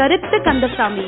கருத்து கந்தசாமி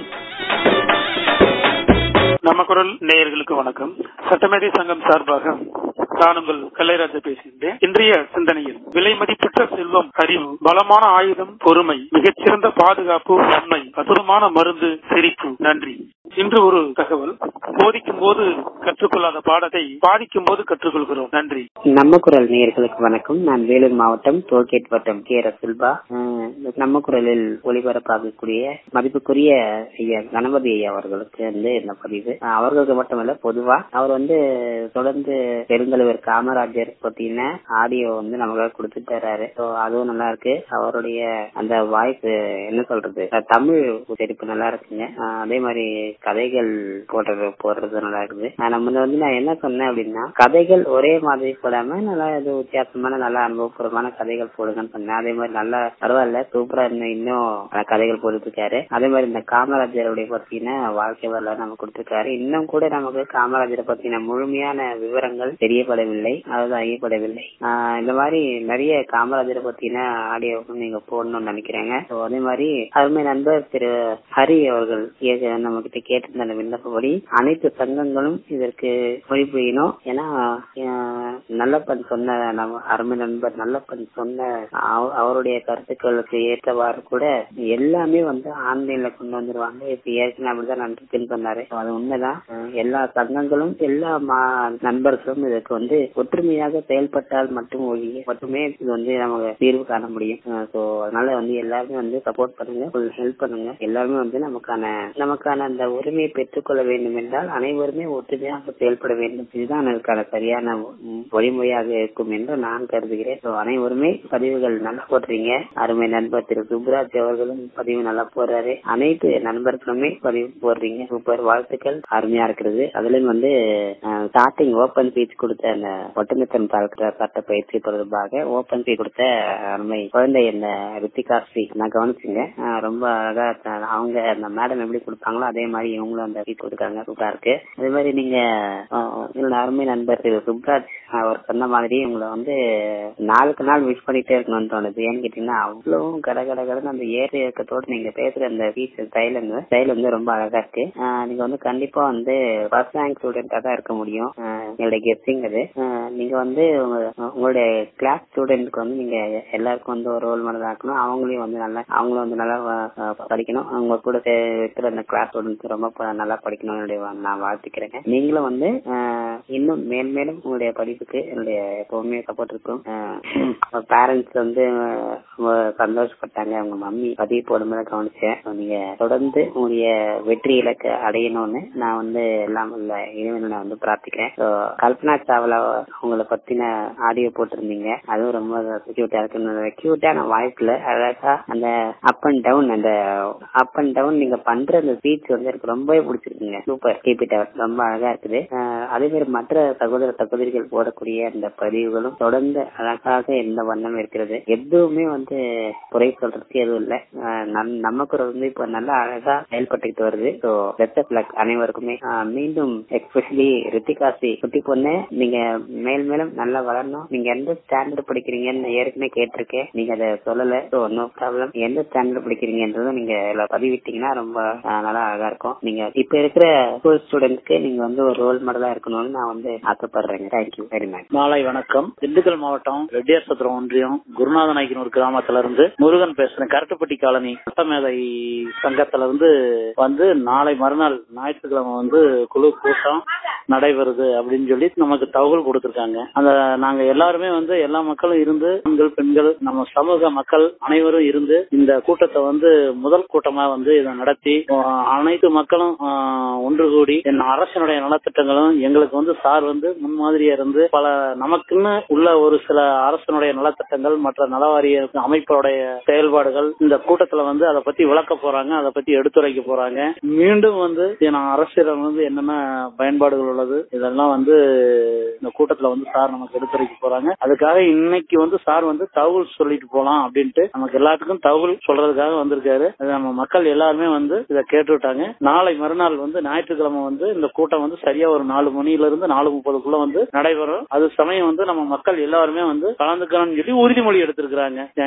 நம்ம குரல் நேயர்களுக்கு வணக்கம் சட்டமேதை சங்கம் சார்பாக நான் உங்கள் கலைராஜா பேசுகின்றேன் இன்றைய சிந்தனையில் விலை மதிப்பற்ற செல்வம் அறிவு பலமான ஆயுதம் பொறுமை மிகச்சிறந்த பாதுகாப்பு உண்மை அற்புதமான மருந்து சிரிப்பு நன்றி இன்று ஒரு தகவல் போதிக்கும் போது கற்றுக்கொள்ளாத பாடத்தை பாதிக்கும் போது கற்றுக்கொள்கிறோம் நன்றி நம்ம குரல் நேயர்களுக்கு வணக்கம் நான் வேலூர் மாவட்டம் டோல்கேட் வட்டம் கே ரசுல்பா அஹ் நம்ம குரலில் ஒளிபரப்பாகக்கூடிய மதிப்புக்குரிய ஐயா கணபதி ஐயா அவர்களுக்கு வந்து இந்த பதிவு அஹ் அவர்களுக்கு மட்டுமல்ல பொதுவா அவர் வந்து தொடர்ந்து பெருந்தலைவர் காமராஜர் பத்தின ஆடியோ வந்து நமக்கு கொடுத்துட்டு தர்றாரு So அதுவும் நல்லா இருக்கு அவருடைய அந்த வாய்ஸ் என்ன சொல்றது அஹ் தமிழ் உச்சரிப்பு நல்லா இருக்குங்க அஹ் அதே மாதிரி கதைகள் போடுறது போடுறது நல்லா இருக்குது அஹ் நம்ம வந்து நான் என்ன சொன்னேன் அப்படின்னா கதைகள் ஒரே மாதிரி போடாம நல்லா இது வித்தியாசமான நல்ல அனுபவபூர்வமான கதைகள் போடுங்கன்னு சொன்னேன் அதே மாதிரி நல்லா பரவாயில்ல சூப்பரா இன்னும் இன்னும் நல்ல கதைகள் போட்டுட்டு இருக்காரு அதே மாதிரி இந்த காமராஜருடைய பத்தின வாழ்க்கை வரலாறு நம்ம கொடுத்திருக்காரு இன்னும் கூட நமக்கு காமராஜரை பத்தின முழுமையான விவரங்கள் தெரியப்படவில்லை அதாவது அறியப்படவில்லை ஆஹ் இந்த மாதிரி நிறைய காமராஜரை பத்தின ஆடியோ நீங்க போடணும்னு நினைக்கிறேங்க So அதே மாதிரி அருமை நண்பர் திரு ஹரி அவர்கள் நம்ம கிட்ட கேட்டிருந்த அந்த விண்ணப்பப்படி அனைத்து சங்கங்களும் இதற்கு மொழிபெய்யணும் ஏன்னா ஆஹ் நல்லப்பன் சொன்ன நம்ம அருமை நண்பர் நல்லப்பன் சொன்ன அவ- அவருடைய கருத்துக்களுக்கு ஏற்றவாறு கூட எல்லாமே வந்து ஆன்லைன்ல கொண்டு வந்துருவாங்க இப்ப ஏற்கனவே அப்படிதான் நடந்துச்சுன்னு சொன்னாரு So அது உண்மைதான் அஹ் எல்லா சங்கங்களும் எல்லா மா- நண்பர்களும் இதற்கு வந்து ஒற்றுமையாக செயல்பட்டால் மட்டும் ஒழிய மட்டுமே இது வந்து நமக்கு தீர்வு காண முடியும் சோ அதனால வந்து எல்லாருமே வந்து சப்போர்ட் பண்ணுங்க ஹெல்ப் பண்ணுங்க எல்லாருமே வந்து நமக்கான நமக்கான அந்த உரிமையை பெற்றுக்கொள்ள வேண்டும் என்றால் அனைவருமே ஒற்றுமையாக செயல்பட வேண்டும் இதுதான் அதற்கான சரியான ம், வழிமுறையாக இருக்கும் என்று நான் கருதுகிறேன் So அனைவருமே பதிவுகள் நல்லா போடுறீங்க அருமை நண்பர் திரு சுப்ராஜ் அவர்களும் பதிவு நல்லா போடுறாரு அனைத்து நண்பர்களுமே பதிவு போடுறீங்க சூப்பர் வாழ்த்துக்கள் அருமையா இருக்கிறது அதுலயும் வந்து ஸ்டார்டிங் ஓபன் பீச் கொடுத்த அந்த ஒட்டுமித்தன் பார்க்கிற சட்ட பயிற்சி தொடர்பாக ஓபன் பீச் கொடுத்த அருமை குழந்தை இந்த ரித்திகா ஸ்ரீ நான் கவனிச்சுங்க அஹ் ரொம்ப அழகா த- அவங்க அந்த மேடம் எப்படி கொடுப்பாங்களோ அதே மாதிரி இவங்களும் அந்த பீச் கொடுக்காங்க சூப்பரா இருக்கு அதே மாதிரி நீங்க அஹ், என்னோட அருமை நண்பர் திரு சுப்ராஜ் அவர் சொன்ன மாதிரி உங்களை வந்து நாளுக்கு நாள் விஷ் பண்ணிட்டே இருக்கணும்னு தோணுது ஏன்னு கேட்டீங்கன்னா அவ்வளவும் கட கட கடன்னு அந்த ஏறு இயக்கத்தோடு நீங்க பேசுற அந்த பீச் ஸ்டைல் ஸ்டைல் வந்து ரொம்ப அழகா இருக்கு அஹ், நீங்க வந்து கண்டிப்பா வந்து ஃபர்ஸ்ட் ரேங்க் ஸ்டூடெண்டா தான் இருக்க முடியும் அஹ், என்னோட கெஸ்டிங் அது அஹ், நீங்க வந்து உங்க- உங்களுடைய கிளாஸ் ஸ்டூடெண்ட்க்கு வந்து நீங்க எல்லாருக்கும் வந்து ஒரு ரோல் மாடல் ஆக்கணும் அவங்களையும் வந்து நல்லா அவங்களும் வந்து நல்லா அஹ், படிக்கணும் அவங்க கூட சே- இருக்கிற அந்த கிளாஸ் ஸ்டூடெண்ட்ஸ் ரொம்ப ப- நல்லா படிக்கணும் என்னுடைய வா- நான் வாழ்த்துக்கிறேங்க நீங்களும் வந்து அஹ், இன்னும் மேன்மேலும் உங்களுடைய படிப்புக்கு என்னுடைய எப்பவுமே சப்போர்ட் இருக்கும் பேரண்ட்ஸ் வந்து அஹ், ரொம்ப சந்தோஷப்பட்டாங்க உங்க மம்மி பதிவு போடும்போது கவனிச்சேன் So, நீங்க தொடர்ந்து உங்களுடைய வெற்றி இலக்கை அடையணும்னு நான் வந்து எல்லாம் உள்ள இறைவனை நான் வந்து பிரார்த்திக்கிறேன் So, கல்பனா சாவ்லா உங்களை பத்தின ஆடியோ போட்டிருந்தீங்க அதுவும் ரொம்ப கியூட்டா இருக்கு கியூட்டான வாய்ஸ்ல அழகா அந்த அப் அண்ட் டவுன் அந்த அப் அண்ட் டவுன் நீங்க பண்ற அந்த ஸ்பீச் வந்து எனக்கு ரொம்பவே பிடிச்சிருக்குங்க சூப்பர் கீப் இட் ரொம்ப அழகா இருக்குது அஹ் அதே மாதிரி மற்ற சகோதர சகோதரிகள் போடக்கூடிய அந்த பதிவுகளும் தொடர்ந்து அழகாக எந்த வண்ணம் இருக்கிறது எதுவுமே வந்து குறை சொல்றதுக்கு எதுவும் இல்ல அஹ் நம்- நம்ம குரல் வந்து இப்ப நல்லா அழகா செயல்பட்டுக்கிட்டு வருது ஸோ பெஸ்ட் ஆஃப் லக் அனைவருக்குமே அஹ் மீண்டும் எஸ்பெஷலி ரித்திகாசி குட்டி பொண்ணு நீங்க மேல் மேலும் நல்லா வளரணும் நீங்க எந்த ஸ்டாண்டர்ட் படிக்கிறீங்கன்னு நான் ஏற்கனவே கேட்டிருக்கேன் நீங்க அதை சொல்லல ஸோ நோ ப்ராப்ளம் எந்த ஸ்டாண்டர்ட் படிக்கிறீங்கன்றதும் நீங்க இதுல பதிவிட்டீங்கன்னா ரொம்ப அஹ், நல்லா அழகா இருக்கும் நீங்க இப்ப இருக்கிற ஸ்கூல் ஸ்டூடெண்ட்ஸ்க்கு நீங்க வந்து ஒரு ரோல் மாடலா இருக்கணும்னு நான் வந்து ஆசைப்படுறேங்க தேங்க்யூ வெரி மச் மாலை வணக்கம் திண்டுக்கல் மாவட்டம் ரெட்டியார் சத்திரம் ஒன்றியம் குருநாத நாயக்கனூர் கிராமத்துல இருந்து முருகன் பேசுறேன் கரட்டுப்பட்டி காலனி சட்டமேதை சங்கத்துல இருந்து வந்து நாளை மறுநாள் ஞாயிற்றுக்கிழமை வந்து குழு கூட்டம் நடைபெறுது அப்படின்னு சொல்லி நமக்கு தகவல் கொடுத்திருக்காங்க அந்த நாங்க எல்லாருமே வந்து எல்லா மக்களும் இருந்து ஆண்கள் பெண்கள் நம்ம சமூக மக்கள் அனைவரும் இருந்து இந்த கூட்டத்தை வந்து முதல் கூட்டமா வந்து இதை நடத்தி அஹ், அனைத்து மக்களும் அஹ், ஒன்று கூடி என் அரசனுடைய நலத்திட்டங்களும் எங்களுக்கு வந்து சார் வந்து முன்மாதிரியா இருந்து பல நமக்குன்னு உள்ள ஒரு சில அரசனுடைய நலத்திட்டங்கள் மற்ற நலவாரிய அமைப்போடைய செயல்பாடுகள் இந்த கூட்டத்துல வந்து அதை பத்தி விளக்க போறாங்க அதை பத்தி எடுத்துரைக்க போறாங்க மீண்டும் வந்து நான் அரசியல் வந்து என்னென்ன பயன்பாடுகள் உள்ளது இதெல்லாம் வந்து இந்த கூட்டத்துல வந்து சார் நமக்கு எடுத்துரைக்க போறாங்க அதுக்காக இன்னைக்கு வந்து சார் வந்து தகவல் சொல்லிட்டு போலாம் அப்படின்ட்டு நமக்கு எல்லாத்துக்கும் தகவல் சொல்றதுக்காக வந்திருக்காரு அது நம்ம மக்கள் எல்லாருமே வந்து இதை கேட்டுவிட்டாங்க நாளை மறுநாள் வந்து ஞாயிற்றுக்கிழமை வந்து இந்த கூட்டம் வந்து சரியா ஒரு நாலு மணில இருந்து நாலு முப்பதுக்குள்ள வந்து நடைபெறும் அது சமயம் வந்து நம்ம மக்கள் எல்லாருமே வந்து கலந்துக்கணும்னு சொல்லி உறுதிமொழி எடுத்திருக்கிறாங்க தேங்க்யூ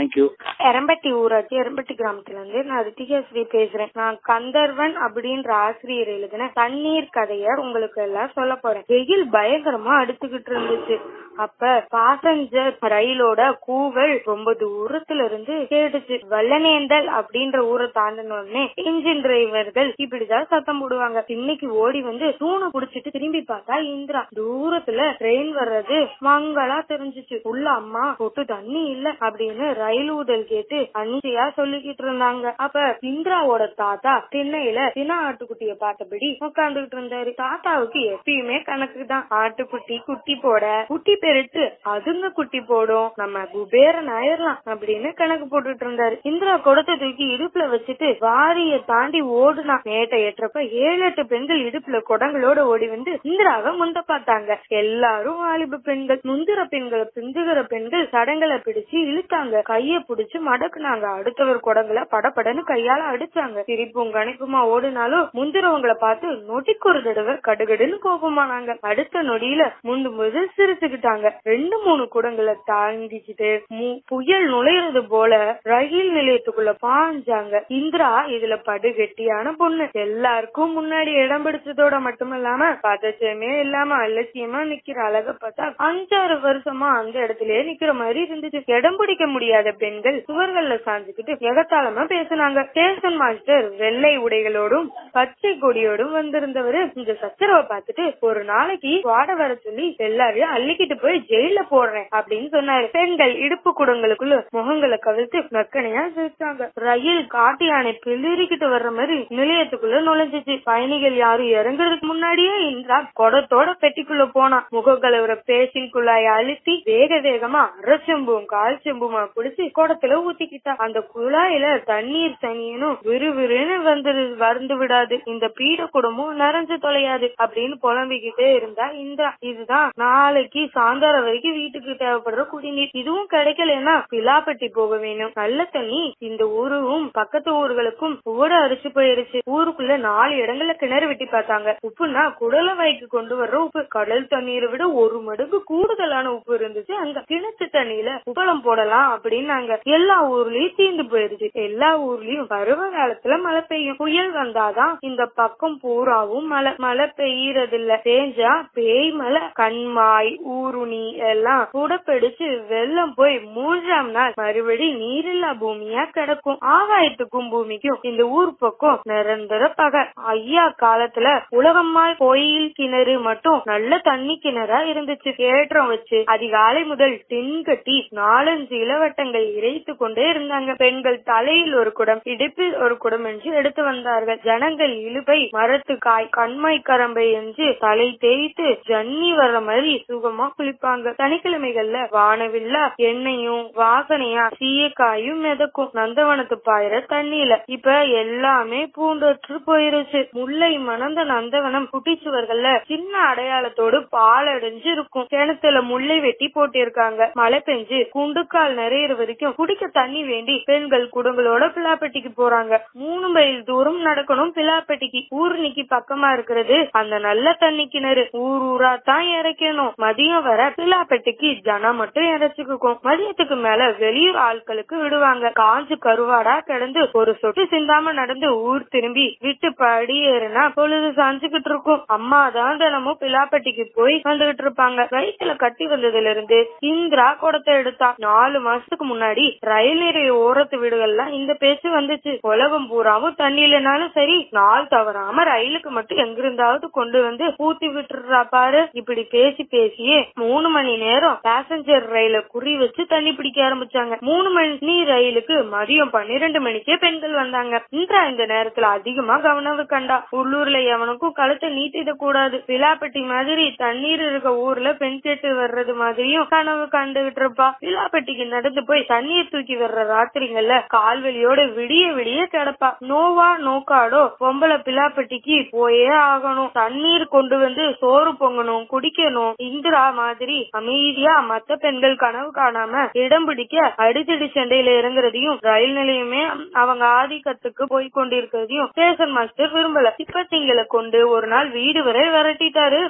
எரம்பட்டி ஊராட்சி எரம்பட்டி கிராமத்துல இருந்து நான் ரித்திகாஸ்ரீ பேசுறேன் நான் கந்தர்வன் அப்படின்ற ஆசிரியர் எழுதின தண்ணீர் கதைய உங்களுக்கு எல்லாம் சொல்ல போறேன் வெயில் பயங்கரமா அடிச்சுக்கிட்டு இருந்துச்சு அப்ப பாசஞ்சர் ரயிலோட கூவல் ரொம்ப தூரத்துல இருந்து கேட்டுச்சு வல்லநேந்தல் அப்படின்ற ஊரை தாண்டின உடனே இன்ஜின் டிரைவர்கள் இப்படிதான் சத்தம் போடுவாங்க இன்னைக்கு ஓடி வந்து தூணை புடிச்சிட்டு திரும்பி பார்த்தா இந்திரா தூரத்துல ட்ரெயின் வர்றது மங்களா தெரிஞ்சுச்சு உள்ள அம்மா பொட்டு தண்ணி இல்ல அப்படின்னு ரயில் ஊதல் கேட்டு அஞ்சியா சொல்லிக்கிட்டு இருந்தாங்க அப்ப இந்திராவோட தாத்தா திண்ணையில தின ஆட்டுக்குட்டிய பார்த்தபடி உட்காந்துகிட்டு இருந்தாரு தாத்தாவுக்கு எப்பயுமே கணக்கு தான் ஆட்டுக்குட்டி குட்டி போட குட்டி பெருட்டு அதுங்க குட்டி போடும் நம்ம குபேரன் ஆயிரலாம் அப்படின்னு கணக்கு போட்டுட்டு இருந்தாரு இந்திரா குடத்தை தூக்கி இடுப்புல வச்சுட்டு வாரிய தாண்டி ஓடுனா மேட்டை ஏற்றப்ப ஏழு எட்டு பெண்கள் இடுப்புல குடங்களோட ஓடி வந்து இந்திராவை முந்த பார்த்தாங்க எல்லாரும் வாலிப பெண்கள் முந்திர பெண்களை பிந்துகிற பெண்கள் தடங்களை பிடிச்சு இழுத்தாங்க கைய பிடிச்சு மடக்குனாங்க அடுத்தவர் குடங்களை படபடன்னு கையால அடிச்சாங்க சிரிப்பும் கணிப்புமா ஓடுனாலும் முந்திரவங்களை பார்த்து நொடிக்கு ஒரு தடவை கடுகடுன்னு கோபமானாங்க அடுத்த நொடியில முந்து முதல் சிரிச்சுக்கிட்டாங்க ரெண்டு மூணு குடங்களை தாண்டிக்கிட்டு மு- புயல் நுழையிறது போல ரயில் நிலையத்துக்குள்ள பாஞ்சாங்க இந்திரா இதுல படுகெட்டியான பொண்ணு எல்லாருக்கும் முன்னாடி இடம் பிடிச்சதோட மட்டுமல்லாம பதச்சமே இல்லாம அலட்சியமா நிக்கிற அழக பார்த்தா அஞ்சாறு வருஷமா அந்த இடத்துலயே நிக்கிற மாதிரி இருந்துச்சு இடம் பிடிக்க முடியாத பெண்கள் சுவர்கள்ல சாஞ்சுக்கிட்டு எகத்தாளமா பேசினாங்க ஸ்டேஷன் மாஸ்டர் வெள்ளை உடைகளோடும் பச்சை கொடியோடும் வந்திருந்தவரு இந்த சச்சரவை பார்த்துட்டு ஒரு நாளைக்கு வாட வர சொல்லி எல்லாரையும் அள்ளிக்கிட்டு போய் ஜெயில போடுறேன் அப்படின்னு சொன்னாரு பெண்கள் இடுப்பு குடங்களுக்குள்ள முகங்களை கவிழ்த்து நக்கனையா சிரிச்சாங்க ரயில் காட்டு யானை பிளிரிக்கிட்டு வர்ற மாதிரி நிலையத்துக்குள்ள நுழைஞ்சிச்சு பயணிகள் யாரும் இறங்குறதுக்கு முன்னாடியே இந்திரா குடத்தோட பெட்டிக்குள்ள போனா முக கலவர பேசின் குழாய அழுத்தி வேக வேகமா அரை செம்பும் கால் செம்புமா குடிச்சு குடத்துல ஊத்திக்கிட்டா அந்த குழாயில தண்ணீர் தனியனும் விறுவிறுன்னு வந்து வந்து விடாது இந்த பீட குடமும் நிறைஞ்சு தொலையாது அப்படின்னு புலம்பிக்கிட்டே இருந்தா இந்திரா இதுதான் நாளைக்கு சாயந்தரம் வரைக்கும் வீட்டுக்கு தேவைப்படுற குடிநீர் இதுவும் கிடைக்கலன்னா பிலாப்பட்டி போக வேணும் நல்ல தண்ணி இந்த ஊரும் பக்கத்து ஊர்களுக்கும் ஓட அரிச்சு போயிருச்சு ஊருக்குள்ள நாலு இடங்கள்ல கிணறு வெட்டி பார்த்தாங்க உப்புன்னா குடல வாய்க்கு கொண்டு வர்ற உப்பு கடல் தண்ணீரை விட ஒரு மடங்கு கூடுதலான உப்பு இருந்துச்சு அங்க கிணத்து தண்ணியில உப்பளம் போடலாம் அப்படின்னாங்க எல்லா ஊர்லயும் தீந்து போயிருச்சு எல்லா ஊர்லயும் பருவ காலத்துல மழை பெய்யும் புயல் வந்தாதான் இந்த பக்கம் பூராவும் மழை மழை பெய்யறது இல்ல பேஞ்சா பேய் மழை கண்மாய் ஊருணி எல்லாம் குடப்பிடிச்சு வெள்ளம் போய் மூன்றாம் நாள் மறுபடி நீரில்லா பூமியா கிடக்கும் ஆகாயத்துக்கும் பூமிக்கும் இந்த ஊர் பக்கம் நிரந்தர பகை ஐயா காலத்துல உலகம்மாள் கோயில் கிணறு மட்டும் நல்ல தண்ணி கிணறா இருந்துச்சு ஏற்றம் வச்சு அதிகாலை முதல் டின் கட்டி நாலஞ்சு இளவட்டங்கள் இறைத்து கொண்டே இருந்தாங்க பெண்கள் தலையில் ஒரு குடம் இடுப்பில் ஒரு குடம் என்று எடுத்து வந்தார்கள் ஜனங்கள் இழுபை மரத்து காய் கண்மை கரம்பை என்று தலை தேய்த்து ஜன்னி வர்ற மாதிரி சுகமா குளிப்பாங்க சனிக்கிழமைகள்ல வானவில்லா எண்ணெயும் வாசனையா சீயக்காயும் மிதக்கும் நந்தவனத்து பாயிர தண்ணியில இப்ப எல்லாமே பூண்டொற்று போயிருச்சு முல்லை மணந்த நந்தவனம் குட்டிச்சுவர்கள்ல சின்ன அடையாளத்தோடு பாலடைஞ்சு இருக்கும் கிணத்துல முல்லை வெட்டி போட்டிருக்காங்க மழை பெஞ்சு குண்டுக்கால் நிறையிற வரைக்கும் குடிக்க தண்ணி வேண்டி பெண்கள் குடுங்களோட பிலாப்பட்டிக்கு போறாங்க மூணு மைல் தூரம் நடக்கணும் பிலாப்பட்டிக்கு ஊர்னிக்கு பக்கமா இருக்கிறது அந்த நல்ல தண்ணி கிணறு ஊர் ஊரா தான் இறைக்கணும் மதியம் வர பிலாப்பட்டிக்கு ஜனம் மட்டும் இறைச்சுக்கும் மதியத்துக்கு மேல வெளியூர் ஆட்களுக்கு விடுவாங்க காஞ்சு கருவாடா கிடந்து ஒரு சொட்டு சிந்தாம நடந்து ஊர் திரும்பி விட்டு படியேறுனா பொழுது சாஞ்சுக்கிட்டு இருக்கும் அம்மா தான் தினமும் பிலாப்பட்டிக்கு போய் வந்துகிட்டு இருப்பாங்க வயிற்றுல கட்டி வந்ததுல இருந்து இந்திரா குடத்தை எடுத்தா நாலு மாசத்துக்கு முன்னாடி ரயில் நிலைய ஓரத்து வீடுகள்லாம் இந்த பேச்சு வந்துச்சு உலகம் பூராவும் தண்ணி இல்லைனாலும் சரி நாள் தவறாம ரயிலுக்கு மட்டும் எங்கிருந்தாவது கொண்டு வந்து ஊத்தி விட்டுறா பாரு இப்படி பேசி பேசியே மூணு மணி நேரம் பேசஞ்சர் ரயில குறி வச்சு தண்ணி பிடிக்க ஆரம்பிச்சாங்க மூணு மணி ரயிலுக்கு மதியம் பன்னிரெண்டு மணிக்கே பெண்கள் வந்தாங்க இந்திரா இந்த நேரத்துல அதிகமா கவனம் கண்டா உள்ளூர்ல எவனுக்கும் கழுத்தை நீட்டிட கூடாது விழாப்பட்டி மாதிரி தண்ணீர் இருக்க ஊர்ல பெண் கேட்டு வர்றது மாதிரியும் கனவு கண்டுகிட்டு இருப்பா விழாப்பட்டிக்கு நடந்து போய் தண்ணீர் தூக்கி வர்ற ராத்திரிங்கள்ல கால்வெளியோட விடிய விடிய கிடப்பா நோவா நோக்காடோ பொம்பளை பிலாப்பட்டிக்கு போயே ஆகணும் தண்ணீர் கொண்டு வந்து சோறு பொங்கணும் குடிக்கணும் இந்திரா மாதிரி அமைதியா மத்த பெண்கள் கனவு காணாம இடம் பிடிக்க அடித்தடி சண்டையில இறங்குறதையும் ரயில் நிலையமே அவங்க ஆதிக்கத்துக்கு போய் கொண்டிருக்கிறதையும் ஸ்டேஷன் மாஸ்டர் விரும்பல திப்பத்திங்களை கொண்டு ஒரு நாள் வீடு வரை விரட்டிட்டாரு